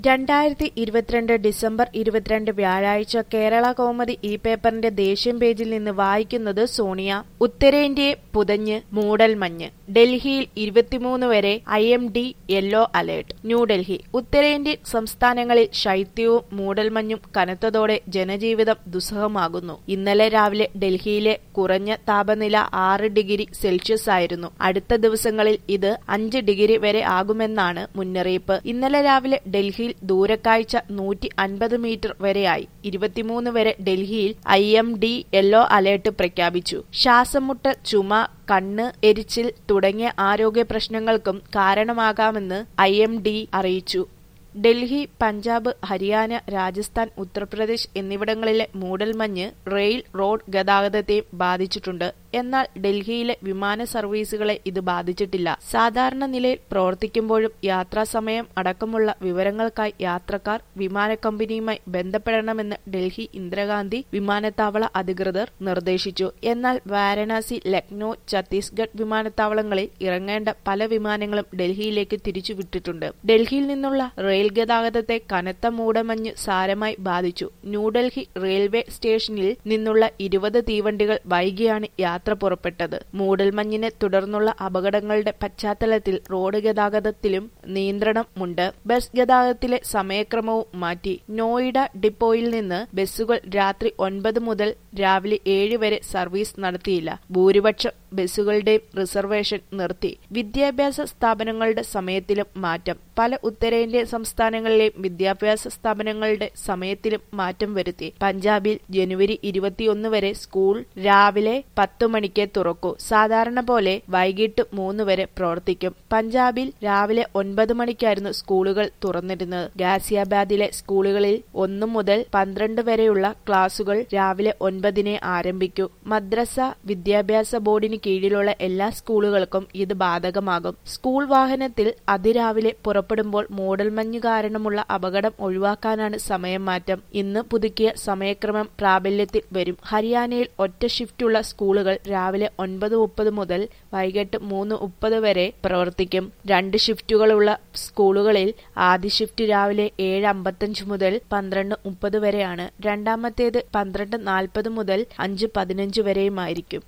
രണ്ടായിരത്തി ഇരുപത്തിരണ്ട് ഡിസംബർ ഇരുപത്തിരണ്ട് വ്യാഴാഴ്ച കേരള കൗമുദി ഈ പേപ്പറിന്റെ ദേശീയം പേജിൽ നിന്ന് വായിക്കുന്നത് സോണിയ ഉത്തരേന്ത്യയെ പുതഞ്ഞ് മൂടൽമഞ്ഞ് ഡൽഹിയിൽ ഇരുപത്തിമൂന്ന് വരെ I M D yellow alert New Delhi ഉത്തരേന്ത്യൻ സംസ്ഥാനങ്ങളിൽ ശൈത്യവും മൂടൽമഞ്ഞും കനത്തതോടെ ജനജീവിതം ദുസ്സഹമാകുന്നു ഇന്നലെ രാവിലെ ഡൽഹിയിലെ കുറഞ്ഞ താപനില ആറ് ഡിഗ്രി സെൽഷ്യസ് ആയിരുന്നു അടുത്ത ദിവസങ്ങളിൽ ഇത് അഞ്ച് ഡിഗ്രി വരെ ആകുമെന്നാണ് മുന്നറിയിപ്പ് ഇന്നലെ രാവിലെ ഡൽഹിയിൽ ദൂരക്കാഴ്ച നൂറ്റി അൻപത് മീറ്റർ വരെയായി ഇരുപത്തിമൂന്ന് വരെ ഡൽഹിയിൽ I M D yellow alert പ്രഖ്യാപിച്ചു ശ്വാസമുട്ടൽ ചുമ കണ്ണ് എരിച്ചിൽ തുടങ്ങിയ ആരോഗ്യ പ്രശ്നങ്ങൾക്കും കാരണമാകാമെന്ന് ഐ എം ഡി അറിയിച്ചു ഡൽഹി പഞ്ചാബ് ഹരിയാന രാജസ്ഥാൻ ഉത്തർപ്രദേശ് എന്നിവിടങ്ങളിലെ മൂടൽമഞ്ഞ് റെയിൽ റോഡ് ഗതാഗതത്തെയും ബാധിച്ചിട്ടുണ്ട് എന്നാൽ ഡൽഹിയിലെ വിമാന സർവീസുകളെ ഇത് ബാധിച്ചിട്ടില്ല സാധാരണ നിലയിൽ പ്രവർത്തിക്കുമ്പോഴും യാത്രാസമയം അടക്കമുള്ള വിവരങ്ങൾക്കായി യാത്രക്കാർ വിമാന കമ്പനിയുമായി ബന്ധപ്പെടണമെന്ന് ഡൽഹി ഇന്ദിരാഗാന്ധി വിമാനത്താവള അധികൃതർ നിർദ്ദേശിച്ചു എന്നാൽ വാരണാസി ലക്നൌ ഛത്തീസ്ഗഡ് വിമാനത്താവളങ്ങളിൽ ഇറങ്ങേണ്ട പല വിമാനങ്ങളും ഡൽഹിയിലേക്ക് തിരിച്ചുവിട്ടിട്ടുണ്ട് ഡൽഹിയിൽ നിന്നുള്ള റെയിൽ ഗതാഗതത്തെ കനത്ത മൂടമഞ്ഞ് സാരമായി ബാധിച്ചു ന്യൂഡൽഹി റെയിൽവേ സ്റ്റേഷനിൽ നിന്നുള്ള ഇരുപത് തീവണ്ടികൾ വൈകിയാണ് യാത്ര പുറപ്പെട്ടത് മൂടൽമഞ്ഞിനെ തുടർന്നുള്ള അപകടങ്ങളുടെ പശ്ചാത്തലത്തിൽ റോഡ് ഗതാഗതത്തിലും നിയന്ത്രണമുണ്ട് ബസ് ഗതാഗതത്തിലെ സമയക്രമവും മാറ്റി നോയിഡ ഡിപ്പോയിൽ നിന്ന് ബസ്സുകൾ രാത്രി ഒൻപത് മുതൽ രാവിലെ ഏഴ് വരെ സർവീസ് നടത്തിയില്ല ഭൂരിപക്ഷം ബസ്സുകളുടെയും റിസർവേഷൻ നിർത്തി വിദ്യാഭ്യാസ സ്ഥാപനങ്ങളുടെ സമയത്തിലും മാറ്റം പല ഉത്തരേന്ത്യൻ സംസ്ഥാനങ്ങളിലെയും വിദ്യാഭ്യാസ സ്ഥാപനങ്ങളുടെ സമയത്തിലും മാറ്റം വരുത്തി പഞ്ചാബിൽ ജനുവരി ഇരുപത്തിയൊന്ന് വരെ സ്കൂൾ രാവിലെ പത്തു മണിക്ക് തുറക്കൂ സാധാരണ പോലെ വൈകിട്ട് മൂന്ന് വരെ പ്രവർത്തിക്കും പഞ്ചാബിൽ രാവിലെ ഒൻപത് മണിക്കായിരുന്നു സ്കൂളുകൾ തുറന്നിരുന്നത് ഗാസിയാബാദിലെ സ്കൂളുകളിൽ ഒന്നു മുതൽ പന്ത്രണ്ട് വരെയുള്ള ക്ലാസുകൾ രാവിലെ ഒൻപതിനെ ആരംഭിക്കൂ മദ്രസ വിദ്യാഭ്യാസ ബോർഡിന് കീഴിലുള്ള എല്ലാ സ്കൂളുകൾക്കും ഇത് ബാധകമാകും സ്കൂൾ വാഹനത്തിൽ അതിരാവിലെ പുറപ്പെടുമ്പോൾ മൂടൽമഞ്ഞ് കാരണമുള്ള അപകടം ഒഴിവാക്കാനാണ് സമയം മാറ്റം ഇന്ന് പുതുക്കിയ സമയക്രമം പ്രാബല്യത്തിൽ വരും ഹരിയാനയിൽ ഒറ്റ ഷിഫ്റ്റുള്ള സ്കൂളുകൾ രാവിലെ ഒൻപത് മുപ്പത് മുതൽ വൈകിട്ട് മൂന്ന് മുപ്പത് വരെ പ്രവർത്തിക്കും രണ്ട് ഷിഫ്റ്റുകളുള്ള സ്കൂളുകളിൽ ആദ്യ ഷിഫ്റ്റ് രാവിലെ ഏഴ് അമ്പത്തഞ്ച് മുതൽ പന്ത്രണ്ട് മുപ്പത് വരെയാണ് രണ്ടാമത്തേത് പന്ത്രണ്ട് നാൽപ്പത് മുതൽ അഞ്ച് പതിനഞ്ച് വരെയുമായിരിക്കും